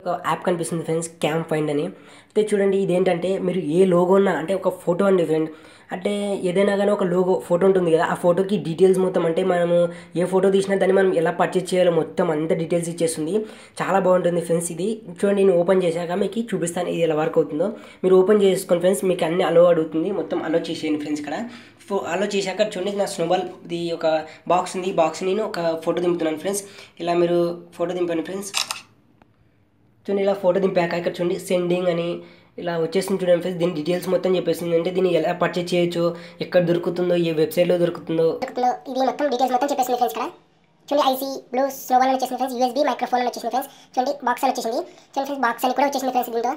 app కనిపిస్తుంది friends cam find అని అయితే చూడండి ఇదేంటంటే మీరు ఏ లోగో ఉన్నా అంటే ఒక ఫోటో అండి ఫ్రెండ్ అంటే ఏదైనా కానీ ఒక లోగో ఫోటో ఉంటుంది కదా ఆ ఫోటోకి డీటెయిల్స్ మొత్తం అంటే మనము ఏ ఫోటో తీసినా దాన్ని మనం ఎలా పర్చేస్ చేయాలో మొత్తం అంత డీటెయిల్స్ ఇచ్చేస్తుంది చాలా బాగుంటుంది ఫ్రెండ్స్ ఇది చూడండి నేను ఓపెన్ చేశాక మీకు చూపిస్తాను ఇది ఎలా వర్క్ అవుతుందో మీరు ఓపెన్ చేసుకోండి ఫ్రెండ్స్ మీకు అన్ని అలో అడుగుతుంది మొత్తం అలో చేసేయండి ఫ్రెండ్స్ ఇక్కడ ఫో అలో చేశాక చూడండి నా స్నోబాల్ ఇది ఒక బాక్స్ ఉంది ఈ బాక్స్ నేను ఒక ఫోటో దింపుతున్నాను ఫ్రెండ్స్ ఇలా మీరు ఫోటో దింపండి ఫ్రెండ్స్ చూడండి ఇలా ఫోటో దింపాక ఇక్కడ చూడండి సెండింగ్ అని ఇలా వచ్చేసింది చూడండి ఫ్రెండ్స్ దీని డీటెయిల్స్ మొత్తం చెప్పేసింది అంటే దీన్ని ఎలా పర్చేస్ చేయొచ్చు ఎక్కడ దొరుకుతుందో ఏ వెబ్సైట్లో దొరుకుతుందో దొరుకుతుందో ఇది మొత్తం డీటెయిల్స్ మొత్తం చెప్పేసింది ఫ్రెండ్స్ ఇక్కడ చూడండి ఐసీ బ్లూ స్లోబాల్ అని వచ్చేసింది ఫ్రెండ్స్ యూఎస్బీ మైక్రోఫోన్ అని వచ్చేసింది ఫ్రెండ్స్ చూడండి బాక్స్ అని వచ్చేసింది చూడండి ఫ్రెండ్స్ బాక్స్ అని కూడా వచ్చేసింది ఫ్రెండ్స్ దీంట్లో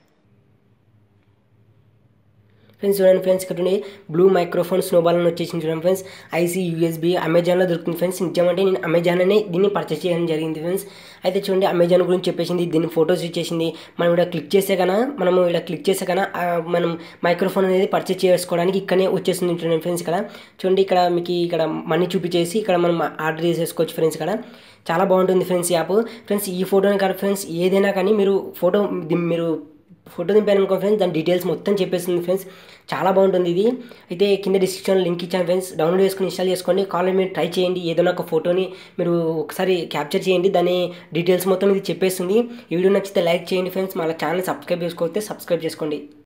ఫ్రెండ్స్ చూడండి ఫ్రెండ్స్ ఇక్కడ ఉండి బ్లూ మైక్రోఫోన్ స్నోబాల్ అని వచ్చేసింది చూడండి ఫ్రెండ్స్ ఐసీ యూఎస్బీ అమెజాన్లో దొరుకుతుంది ఫ్రెండ్స్ నిజమంటే నేను అమెజాన్ అనే దీన్ని పర్చేస్ చేయడం జరిగింది ఫ్రెండ్స్ అయితే చూడండి అమెజాన్ గురించి చెప్పేసింది దీన్ని ఫొటోస్ ఇచ్చేసింది మనం ఇక్కడ క్లిక్ చేస్తే కన్నా మనము ఇలా క్లిక్ చేస్తే కన్నా ఆ, మనం మైక్రోఫోన్ అనేది పర్చేస్ చేసుకోవడానికి ఇక్కడనే వచ్చేస్తుంది చూడండి ఫ్రెండ్స్ ఇక్కడ చూడండి ఇక్కడ మీకు ఇక్కడ మనీ చూపించేసి ఇక్కడ మనం ఆర్డర్ చేసేసుకోవచ్చు ఫ్రెండ్స్ ఇక్కడ చాలా బాగుంటుంది ఫ్రెండ్స్ ఈ యాప్ ఫ్రెండ్స్ ఈ ఫోటోని కాదు ఫ్రెండ్స్ ఏదైనా కానీ మీరు ఫోటో ది- మీరు ఫోటో దింపాను అనుకో ఫ్రెండ్స్ దాని డీటెయిల్స్ మొత్తం చెప్పేస్తుంది ఫ్రెండ్స్ చాలా బాగుంటుంది ఇది అయితే కింద డిస్క్రిప్షన్లో లింక్ ఇచ్చాను ఫ్రెండ్స్ డౌన్లోడ్ చేసుకుని ఇన్స్టాల్ చేసుకోండి కాల్ మీరు ట్రై చేయండి ఏదైనా ఒక ఫోటోని మీరు ఒకసారి క్యాప్చర్ చేయండి దాని డీటెయిల్స్ మొత్తం ఇది చెప్పేస్తుంది ఈ వీడియో నచ్చితే లైక్ చేయండి ఫ్రెండ్స్ మళ్ళీ ఛానల్ సబ్స్క్రైబ్ చేసుకోకపోతే సబ్స్క్రైబ్ చేసుకోండి